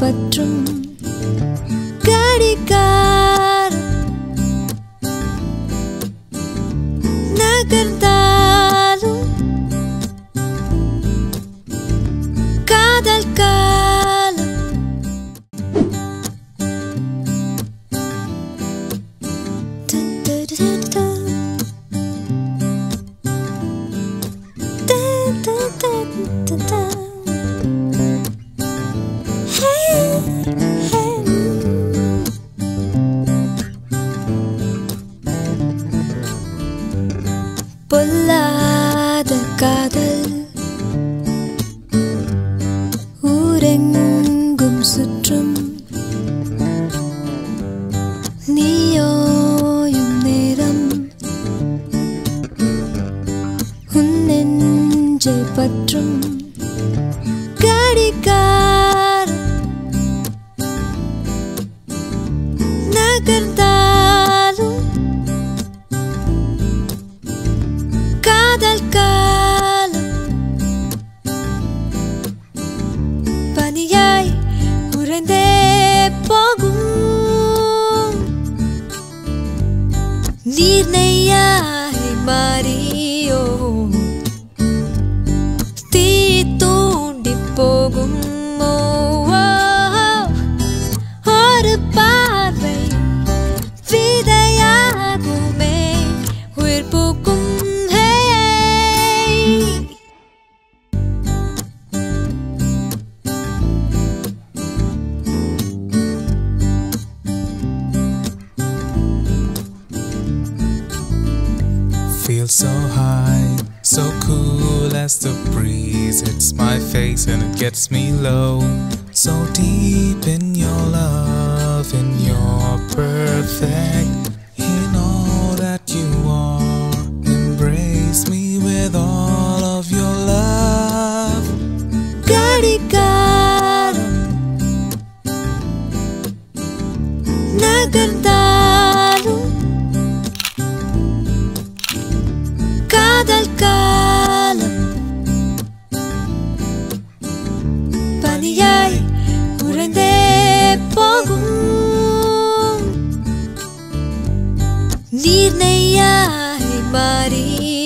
பற்றும் கடிகாரம் நகர்ந்தாலும் காதல் காலம் பொல்லாத காதல் ஊரெங்கும் சுற்றும் நீயோயும் நேரம் உன் நெஞ்சை பற்றும் கடிகாரம் நகர்ந்தாலும் காதல் காலம் பனியாய் உறைந்தே போகும் நீர் நெய்யாய் மாறியோ தீ தூண்டி போகும் ஓ, ஓ, ஒரு பார்வை விதையாகுமே உயிர் பூக்கும் ஹே Feel so high, so cool as the breeze hits my face and it gets me low. So deep in your love, and you're perfect in all that you are. Embrace me with all of your love. கடிகாரம் நகர்ந்தாலும் காதல் காலம் பனியாய் உறைந்தே போகும் நீர் நெய்யாய் மாறி